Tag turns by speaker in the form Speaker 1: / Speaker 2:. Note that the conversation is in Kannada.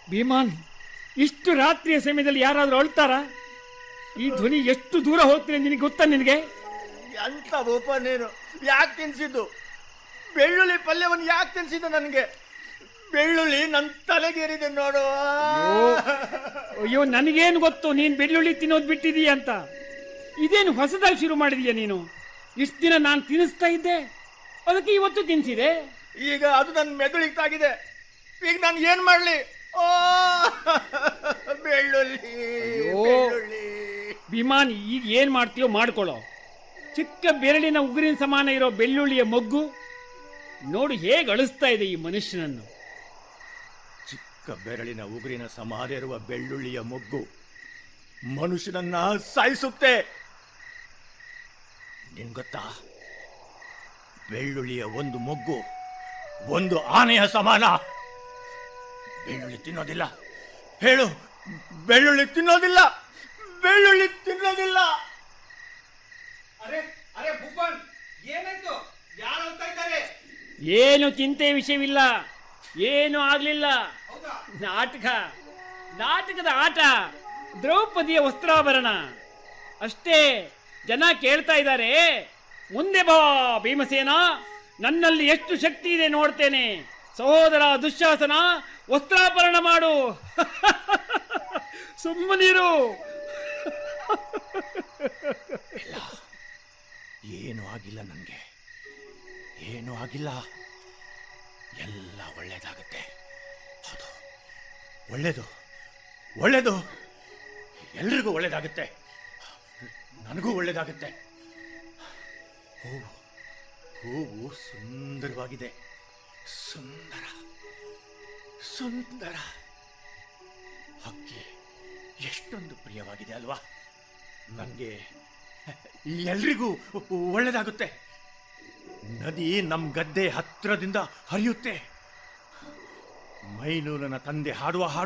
Speaker 1: ಭೀಮಾನ್ ಇಷ್ಟು ರಾತ್ರಿಯ ಸಮಯದಲ್ಲಿ ಯಾರಾದರೂ ಅಳ್ತಾರಾ ಈ ಧ್ವನಿ ಎಷ್ಟು ದೂರ ಹೋಗ್ತೀನಿ ನಿನಗೆ ಗೊತ್ತಾ ನಿನಗೆ
Speaker 2: ಎಂತ ಭೂಪ ನೀನು ಯಾಕೆ ತಿನ್ಸಿದ್ದು ಬೆಳ್ಳುಳ್ಳಿ ಪಲ್ಯವನ್ನು ಯಾಕೆ ತಿನ್ಸಿದ್ದು ನನಗೆ ಬೆಳ್ಳುಳ್ಳಿ ನನ್ನ ತಲೆಗೇರಿದೆ ನೋಡು
Speaker 1: ಅಯ್ಯೋ ನನಗೇನು ಗೊತ್ತು ನೀನು ಬೆಳ್ಳುಳ್ಳಿ ತಿನ್ನೋದು ಬಿಟ್ಟಿದೀಯ ಅಂತ ಇದೇನು ಹೊಸದಾಗಿ ಶುರು ಮಾಡಿದೀಯ ನೀನು ಇಷ್ಟು ದಿನ ನಾನು ತಿನ್ನಿಸ್ತಾ ಇದ್ದೆ ಅದಕ್ಕೆ ಇವತ್ತು ತಿನ್ಸಿದೆ
Speaker 2: ಈಗ ಅದು ನನ್ನ ಮೆದುಳಿಗೆ ತಾಗಿದೆ ಈಗ ನಾನು ಏನ್ ಮಾಡ್ಲಿ ಓ ಬೆಳ್ಳುಳ್ಳಿ
Speaker 1: ಅಯ್ಯೋ.
Speaker 2: ಬೆಳ್ಳುಳ್ಳಿ
Speaker 1: ವಿಮಾನ್ ಈಗ ಏನು ಮಾಡ್ತೀಯೋ ಮಾಡ್ಕೊಳ್ಳೋ ಚಿಕ್ಕ ಬೆರಳಿನ ಉಗುರಿನ ಸಮಾನ ಇರೋ ಬೆಳ್ಳುಳ್ಳಿಯ ಮೊಗ್ಗು ನೋಡು ಹೇಗೆ ಅಳಿಸ್ತಾ ಇದೆ ಈ ಮನುಷ್ಯನನ್ನು
Speaker 2: ಚಿಕ್ಕ ಬೆರಳಿನ ಉಗುರಿನ ಸಮಾನ ಇರುವ ಬೆಳ್ಳುಳ್ಳಿಯ ಮೊಗ್ಗು ಮನುಷ್ಯನನ್ನ ಸಾಯಿಸುತ್ತೆ ನಿನ್ ಗೊತ್ತಾ ಬೆಳ್ಳುಳ್ಳಿಯ ಒಂದು ಮೊಗ್ಗು ಒಂದು ಆನೆಯ ಸಮಾನ ಬೆಳ್ಳುಳ್ಳಿ ತಿನ್ನೋದಿಲ್ಲ ಹೇಳು ಬೆಳ್ಳುಳ್ಳಿ ತಿನ್ನೋದಿಲ್ಲ ಬೆಳ್ಳುಳ್ಳಿ ತಿನ್ನೋದಿಲ್ಲ
Speaker 3: ಅರೆ ಅರೆ ಭೂಪನ್ ಏನಾಯ್ತು ಯಾರು ಹೋಗ್ತಾ ಇದ್ದಾರೆ
Speaker 1: ಏನು ಚಿಂತೆ ವಿಷಯವಿಲ್ಲ ಏನು ಆಗ್ಲಿಲ್ಲ
Speaker 3: ಹೌದಾ
Speaker 1: ನಾಟಕ ನಾಟಕದ ಆಟ ದ್ರೌಪದಿಯ ವಸ್ತ್ರಾಭರಣ ಅಷ್ಟೇ ಜನ ಕೇಳ್ತಾ ಇದ್ದಾರೆ ಮುಂದೆ ಬಾ ಭೀಮಸೇನ ನನ್ನಲ್ಲಿ ಎಷ್ಟು ಶಕ್ತಿ ಇದೆ ನೋಡ್ತೇನೆ ಸಹೋದರ ದುಶ್ಯಾಸನ ವಸ್ತ್ರಾಭರಣ ಮಾಡು ಸುಮ್ಮನಿರು
Speaker 2: ಏನು ಆಗಿಲ್ಲ ನನಗೆ ಏನು ಆಗಿಲ್ಲ ಎಲ್ಲ ಒಳ್ಳೇದಾಗುತ್ತೆ ಹೌದು ಒಳ್ಳೇದು ಒಳ್ಳೇದು ಎಲ್ರಿಗೂ ಒಳ್ಳೇದಾಗುತ್ತೆ ನನಗೂ ಒಳ್ಳೇದಾಗುತ್ತೆ ಹೂವು ಹೂವು ಸುಂದರವಾಗಿದೆ ಸುಂದರ ಸುಂದರ ಹಕ್ಕಿ ಎಷ್ಟೊಂದು ಪ್ರಿಯವಾಗಿದೆ ಅಲ್ವಾ ನನಗೆ ಎಲ್ರಿಗೂ ಒಳ್ಳೇದಾಗುತ್ತೆ ನದಿ ನಮ್ಮ ಗದ್ದೆ ಹತ್ತಿರದಿಂದ ಹರಿಯುತ್ತೆ ಮೈನೂರನ ತಂದೆ ಹಾಡುವ ಹಾಡು